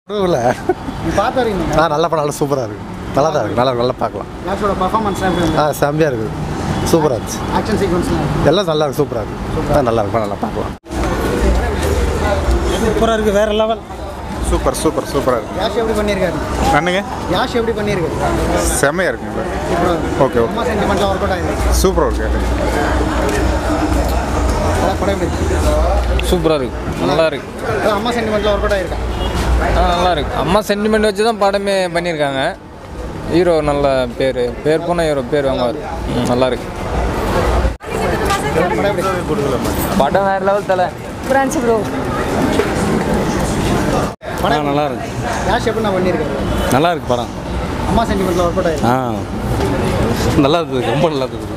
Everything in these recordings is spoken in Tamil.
இல்லை நீ பார்த்து வரீங்க ஆ நல்ல படம் நல்லா சூப்பராக இருக்குது நல்லா தான் இருக்குது நல்லா நல்லா பார்க்கலாம் யாஷோட பர்ஃபார்மன்ஸ் எப்படி ஆ செம்மையாக இருக்குது சூப்பராக இருந்துச்சு ஆக்ஷன் சீக்வன்ஸ்லாம் எல்லாம் நல்லா இருக்கு சூப்பராக இருக்குது ஆ நல்லா இருக்கும் நல்லா பார்க்கலாம் சூப்பராக இருக்குது வேறு லெவல் சூப்பர் சூப்பர் சூப்பராக இருக்கு யாஷ் எப்படி பண்ணியிருக்காரு அண்ணுங்க யாஷ் எப்படி பண்ணியிருக்காரு செம்மையாக இருக்குங்க ஓகே ஓகே அம்மா சென்டிமெண்ட்லாம் ஒர்க் அவுட் ஆயிருக்கு சூப்பராக இருக்கு அதான் படம் எப்படி இருக்கு? சூப்பராக இருக்கு நல்லா இருக்கு அதான் அம்மா சென்டிமெண்ட்லாம் ஒர்க் அவுட் ஆயிருக்கா ஆ நல்லா இருக்கு அம்மா சென்டிமெண்ட் வச்சு தான் படமே பண்ணியிருக்காங்க ஹீரோ நல்ல பேர் பேர் போன ஹீரோ பேர் வாங்குவார் ம், நல்லா இருக்கு படம் எப்படி இருக்கு? படம் வேறு லெவல் தலை பிரான்ச் ப்ரோ படம் நல்லா இருக்கு யாஷ் எப்படி நான் பண்ணியிருக்காரு நல்லா இருக்கு படம் அம்மா சென்டிமெண்ட்லாம் ஒர்க் அவுட் ஆயிருக்கு ஆ நல்லா இருக்குது ரொம்ப நல்லா இருக்குது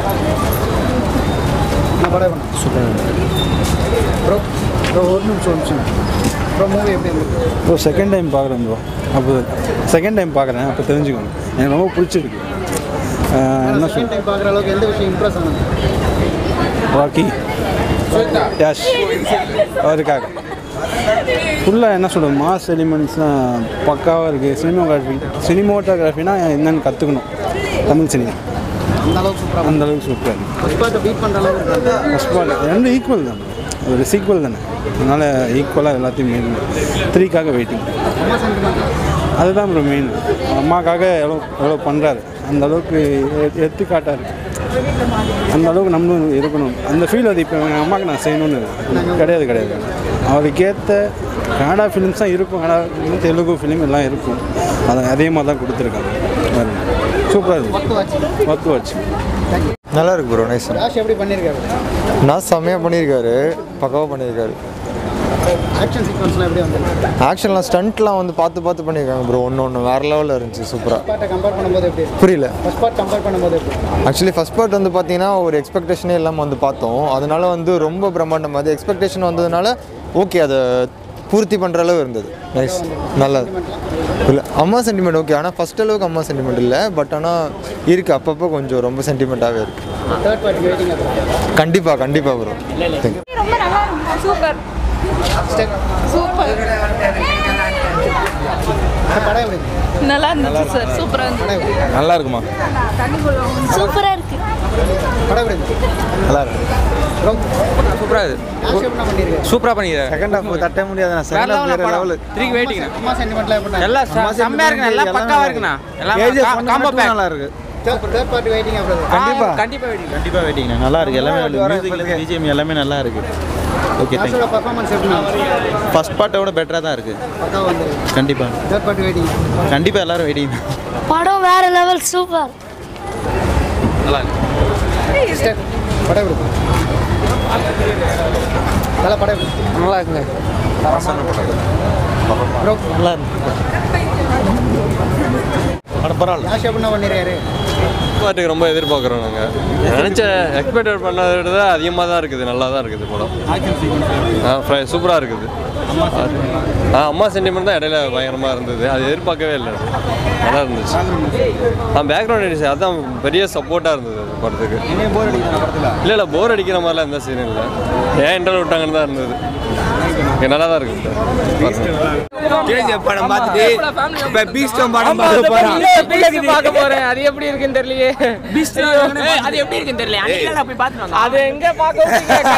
நான் படம் பண்ணேன் சூப்பர் ப்ரோ ப்ரோ ஒரு நிமிஷம் ஒரு நிமிஷம் ப்ரோ மூவி எப்படி இருந்தது ப்ரோ செகண்ட் டைம் பார்க்குறேன் ப்ரோ அப்போ செகண்ட் டைம் பார்க்குறேன் அப்போ தெரிஞ்சுக்கணும் எனக்கு ரொம்ப பிடிச்சிருக்கு ஆ, என்ன சொல் செகண்ட் டைம் பார்க்குற அளவுக்கு எந்த விஷயம் இம்ப்ரெஸ் ஆனது ராக்கி யாஷ் அவருக்காக ஃபுல்லாக என்ன சொல்கிறது மாஸ் எலிமெண்ட்ஸ்லாம் பக்காவாக இருக்குது சினிமோகிராஃபி சினிமோட்டோகிராஃபினா என்னென்னு கற்றுக்கணும் தமிழ் சினிமா அந்த அளவுக்கு சூப்பராக அந்த அளவுக்கு சூப்பராக இருக்குது ஃபஸ்ட் பார்ட்டை பீட் பண்ணுற அளவுக்கு இருக்கு. ஃபஸ்ட் பார்ட் ரெண்டும் ஈக்குவல் தான் ஒரு சீக்குவல் தானே அதனால் ஈக்குவலாக எல்லாத்தையும் மெயின் த்ரீக்காக வெயிட்டிங் அம்மா சென்டிமெண்ட் அதுதான் ப்ரோ மெயின் அம்மாக்காக எவ்வளோ எவ்வளோ பண்ணுறாரு அந்த அளவுக்கு எ- எடுத்து காட்டாரு அந்த அளவுக்கு நம்மளும் இருக்கணும் அந்த ஃபீல் அது இப்போ எங்கள் அம்மாவுக்கு நான் செய்யணும்னு கிடையாது கிடையாது அவருக்கு ஏற்ற கன்னடா ஃபிலிம்ஸ் தான் இருக்கும் கன்னடா film, தெலுங்கு ஃபிலிம் எல்லாம் இருக்கும் அதை அதே மாதிரி தான் கொடுத்துருக்காங்க சூப்பராக இருக்கு ஒத்து வச்சு நல்லா இருக்கு ப்ரோ நைஸ் யாஷ் எப்படி பண்ணியிருக்காரு நான் செம்மையாக பண்ணியிருக்காரு பக்காவாக பண்ணியிருக்காரு ஆக்ஷன் சீக்வன்ஸ்லாம் எப்படி வந்திருக்கு ஆக்ஷன்லாம் ஸ்டண்ட்லாம் வந்து பார்த்து பார்த்து பண்ணியிருக்காங்க ப்ரோ ஒன்று ஒன்று வேறு லெவலில் இருந்துச்சு சூப்பராக பார்ட்டை கம்பேர் பண்ணும்போது எப்படி இருக்கு புரியல ஃபஸ்ட் பார்ட் கம்பேர் பண்ணும்போது எப்படி ஆக்சுவலி ஃபஸ்ட் பார்ட் வந்து பார்த்தீங்கன்னா ஒரு எக்ஸ்பெக்டேஷனே இல்லாமல் வந்து பார்த்தோம் அதனால வந்து ரொம்ப பிரம்மாண்டம் அது எக்ஸ்பெக்டேஷன் வந்ததுனால ஓகே அதை பூர்த்தி பண்ணுற அளவு இருந்தது நைஸ் நல்லது இல்லை அம்மா சென்டிமெண்ட் ஓகே ஆனால் ஃபஸ்ட் அளவுக்கு அம்மா சென்டிமெண்ட் இல்லை பட் ஆனால் இருக்குது அப்பப்போ கொஞ்சம் ரொம்ப சென்டிமெண்ட்டாகவே இருக்குது தேர்ட் பார்ட்டி வெயிட்டிங் அப்புறம் கண்டிப்பாக கண்டிப்பாக ப்ரோ தேங்க் ரொம்ப நல்லா இருக்கு சூப்பர் சூப்பர் படம் எப்படி இருக்கு? நல்லா இருந்துச்சு சார் சூப்பராக இருந்துச்சு படம் எப்படி இருக்கு? நல்லா இருக்குமா சூப்பராக இருக்கு படம் எப்படி இருக்கு? நல்லா இருக்கு ப்ரோ சூப்பராக இருக்குது யாஷ் எப்படி நான் பண்ணியிருக்காரு சூப்பராக பண்ணிக்கிறேன் செகண்ட் ஹாஃப் தட்ட முடியாது நான் செகண்ட் ஹாஃப் வேறு லெவலு த்ரீ வெயிட்டிங் அம்மா சென்டிமெண்ட்லாம் எப்படி எல்லாம் செம்மையாக இருக்குண்ணா எல்லாம் பக்காவாக இருக்குண்ணா எல்லாம் காம்போ பேக் நல்லா இருக்கு தேர்ட் பார்ட்டி வெயிட்டிங் அப்புறம் கண்டிப்பா கண்டிப்பாக வெயிட்டிங் கண்டிப்பாக வெயிட்டிங் நல்லா இருக்குது எல்லாமே மியூசிக் பிஜிஎம் எல்லாமே நல்லா இருக்குது ஓகே யாஷோட பர்ஃபார்மன்ஸ் எப்படி இருந்துச்சு? ஃபஸ்ட் பார்ட்டோட பெட்டராக தான் இருக்குது பக்காவா வந்திருக்கு கண்டிப்பாக தேர்ட் பார்ட்டி வெயிட்டிங் கண்டிப்பாக எல்லாரும் வெயிட்டிங் படம் வேற லெவல் சூப்பர் நல்லா இருக்கு படம் எப்படி இருக்கு? நல்லா படம் எப்படி இருக்கு? நல்லா இருக்குங்க ப்ரோ நல்லா இருக்கு பரவாயில்ல யாஷ் எப்படி நான் பண்ணியிருக்காரு பாட்டுக்கு ரொம்ப எதிர்பார்க்குறோம் நாங்கள் நினச்ச எக்ஸ்பெக்டட் பண்ணதை விட அதிகமாக தான் இருக்குது நல்லா தான் இருக்குது படம் ஆ ஃப்ரை சூப்பராக இருக்குது ஆ அம்மா சென்டிமெண்ட் தான் இடையில பயங்கரமாக இருந்தது அது எதிர்பார்க்கவே இல்லை நல்லா இருந்துச்சு ஆ பேக்ரவுண்ட் எடிஷன் அதான் பெரிய சப்போர்ட்டாக இருந்தது அந்த படத்துக்கு இல்லை இல்லை போர் அடிக்கிற மாதிரிலாம் எந்த சீனும் இல்லை ஏன் இன்டர்வியூ விட்டாங்கன்னு தான் இருந்தது இங்க நல்லா தான் இருக்குது படம் பார்த்துட்டு இப்போ பீஸ்டம் படம் பார்க்க போகிறேன் பார்க்க போகிறேன் அது எப்படி இருக்குன்னு தெரியலையே பீஸ்ட் அது எப்படி இருக்குன்னு தெரியல அன்னைக்கு போய் பார்த்துட்டு அது எங்க பார்க்க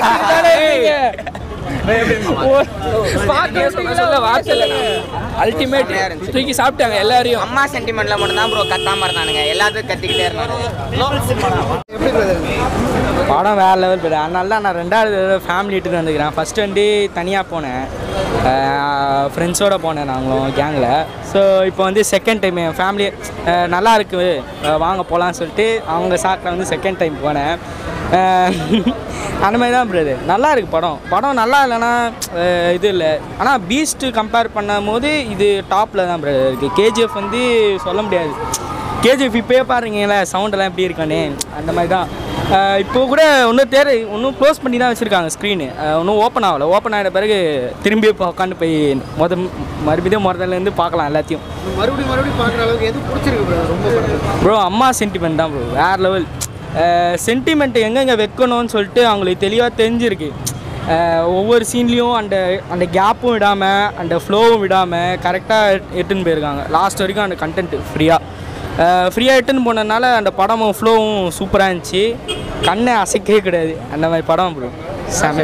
அல்டிமேட் தூக்கி சாப்பிட்டாங்க எல்லாரையும் அம்மா சென்டிமெண்ட்ல மட்டும் தான் ப்ரோ கத்தாம இருந்தானுங்க எல்லாத்துக்கும் கத்திக்கிட்டே இருந்தாங்க எப்படி பிரதர் படம் வேற லெவல் போய்டு அதனால தான் நான் ரெண்டாவது தடவை ஃபேமிலி இட்டுட்டு வந்துக்கிறேன் ஃபர்ஸ்ட் வண்டி தனியாக போனேன் ஃப்ரெண்ட்ஸோட போனேன் நாங்களும் கேங்கில் ஸோ இப்போ வந்து செகண்ட் டைம் என் ஃபேமிலி நல்லா இருக்கு அஹ் வாங்க போகலான்னு சொல்லிட்டு அவங்க சாக்கில் வந்து செகண்ட் டைம் போனேன் அஹ் அந்த மாதிரி தான் ப்ரோ நல்லா இருக்கு படம் படம் நல்லா இல்லைன்னா அஹ் இது இல்லை ஆனால் பீஸ்ட்டு கம்பேர் பண்ணும்போது இது டாப்பில் தான் ப்ரோ இருக்குது கேஜிஎஃப் வந்து சொல்ல முடியாது கேஜிஎஃப் இப்போயே பாருங்களேன் சவுண்டெல்லாம் எப்படி இருக்கானே அந்த மாதிரி தான் அஹ் இப்போ கூட இன்னும் தேர் இன்னும் க்ளோஸ் பண்ணி தான் வச்சுருக்காங்க ஸ்க்ரீனு இன்னும் ஓப்பன் ஆகலை ஓப்பன் ஆகிட்ட பிறகு திரும்பி இப்போ உட்காந்து போய் முத மறுபடியும் முதல்லேருந்து பார்க்கலாம் எல்லாத்தையும் மறுபடியும் மறுபடியும் பார்க்குற அளவுக்கு எது பிடிச்சிருக்கு பிரதர் ரொம்ப படம் ப்ரோ அம்மா சென்டிமெண்ட் தான் ப்ரோ வேறு லெவல் சென்டிமெண்ட் எங்கெங்கே வைக்கணும்னு சொல்லிட்டு அவங்களுக்கு தெளிவாக தெரிஞ்சிருக்கு அஹ், ஒவ்வொரு சீன்லேயும் அந்த அந்த கேப்பும் விடாமல் அந்த ஃப்ளோவும் விடாமல் கரெக்டாக எடுத்துன்னு போயிருக்காங்க லாஸ்ட் வரைக்கும் அந்த கண்டென்ட் ஃப்ரீயாக ஃப்ரீயாக எடுத்துன்னு போனதுனால அந்த படமும் ஃப்ளோவும் சூப்பராக இருந்துச்சு கண்ணை அசைக்கவே கிடையாது அந்த மாதிரி படம் ப்ரோ செம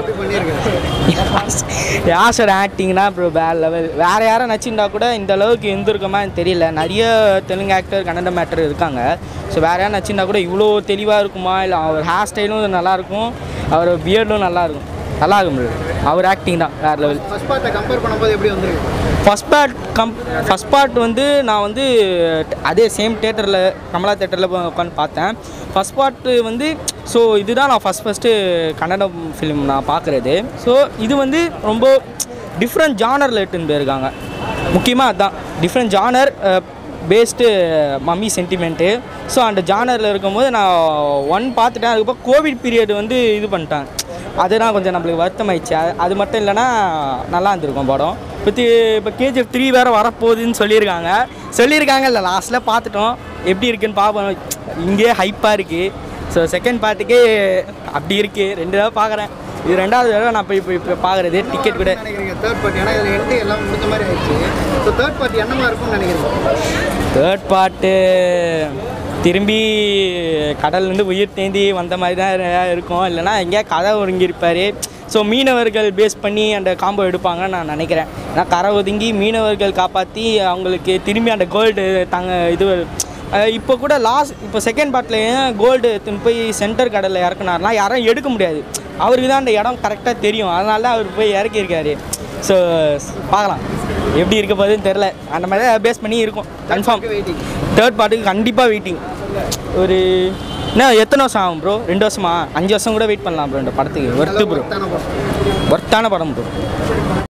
யாசோட ஆக்டிங்னா ப்ரோ வேறு லெவல் வேறு யாரும் நடிச்சிருந்தா கூட இந்த அளவுக்கு இருந்திருக்குமா எனக்கு தெரியல நிறைய தெலுங்கு ஆக்டர் கன்னட ஆக்டர் இருக்காங்க ஸோ வேறு யாரும் நடிச்சிருந்தா கூட இவ்வளோ தெளிவாக இருக்குமா இல்லை அவர் ஹேர் ஸ்டைலும் நல்லாயிருக்கும் அவர் பியர்டும் நல்லாயிருக்கும் நல்லா இருக்கும் bro. அவர் ஆக்டிங் தான் வேறு லெவல் ஃபர்ஸ்ட் பார்ட்டை கம்பேர் பண்ணும்போது எப்படி வந்திருக்கு ஃபஸ்ட் பார்ட் கம் ஃபஸ்ட் பார்ட் வந்து நான் வந்து அதே சேம் தேட்டரில் கமலா தேட்டரில் உட்காந்து பார்த்தேன் ஃபஸ்ட் பார்ட்டு வந்து ஸோ இதுதான் நான் ஃபஸ்ட் ஃபஸ்ட்டு கன்னடம் ஃபிலிம் நான் பார்க்குறது ஸோ இது வந்து ரொம்ப டிஃப்ரெண்ட் ஜானரில் எடுத்துன்னு போயிருக்காங்க முக்கியமாக அதுதான் different genre based mummy sentiment so அந்த ஜானரில் இருக்கும்போது நான் ஒன் பார்த்துட்டேன் அதுக்கப்புறம் கோவிட் பீரியட் வந்து இது பண்ணிட்டாங்க அதுதான் கொஞ்சம் நம்மளுக்கு வருத்தமாயிடுச்சு அது அது மட்டும் இல்லைன்னா நல்லா இருந்திருக்கும் படம் பற்றி இப்போ கேஜிஎஃப் த்ரீ வேறு வரப்போகுதுன்னு சொல்லியிருக்காங்க சொல்லியிருக்காங்க இல்லை லாஸ்ட்டில் பார்த்துட்டோம் எப்படி இருக்குன்னு பார்ப்போம் இங்கேயே ஹைப்பாக இருக்குது ஸோ செகண்ட் பார்ட்டுக்கு அப்படி இருக்குது ரெண்டு தடவை பார்க்குறேன் இது ரெண்டாவது தடவை நான் போய் இப்போ இப்போ பார்க்குறது டிக்கெட் கூட நினைக்கிறீங்க தேர்ட் பார்ட்டி ஏன்னா இதில் எண்டு எல்லாம் முடிஞ்ச மாதிரி ஆயிடுச்சு ஸோ தேர்ட் பார்ட்டி என்னமா இருக்கும்னு நினைக்கிறீங்க தேர்ட் பார்ட்டு திரும்பி கடல்லேருந்து உயிர் தேந்தி வந்த மாதிரி தான் இருக்கும் இல்லைன்னா எங்கேயா கதை ஒருங்கியிருப்பார் ஸோ மீனவர்கள் பேஸ் பண்ணி அந்த காம்போ எடுப்பாங்கன்னு நான் நினைக்கிறேன் ஏன்னா கரை ஒதுங்கி மீனவர்கள் காப்பாற்றி அவங்களுக்கு திரும்பி அந்த கோல்டு தங்க இது அஹ் இப்போ கூட லாஸ்ட் இப்போ செகண்ட் பார்ட்டில் ஏன் கோல்டு எடுத்துன்னு போய் சென்டர் கடலில் இறக்குனாருனா யாரும் எடுக்க முடியாது அவருக்கு தான் அந்த இடம் கரெக்டாக தெரியும் அதனால தான் அவர் போய் இறக்கியிருக்காரு ஸோ பார்க்கலாம் எப்படி இருக்க போகுதுன்னு தெரில அந்த மாதிரி தான் பேஸ் பண்ணி இருக்கும் கன்ஃபார்ம் தேர்ட் பார்ட்டுக்கு கண்டிப்பாக வெயிட்டிங் ஒரு என்ன எத்தனை வருஷம் ஆகும் ப்ரோ ரெண்டு வருஷமா அஞ்சு வருஷம் கூட வெயிட் பண்ணலாம் ப்ரோ இந்த படத்துக்கு ஒர்த்து ப்ரோ ஒர்த்தான படம் ப்ரோ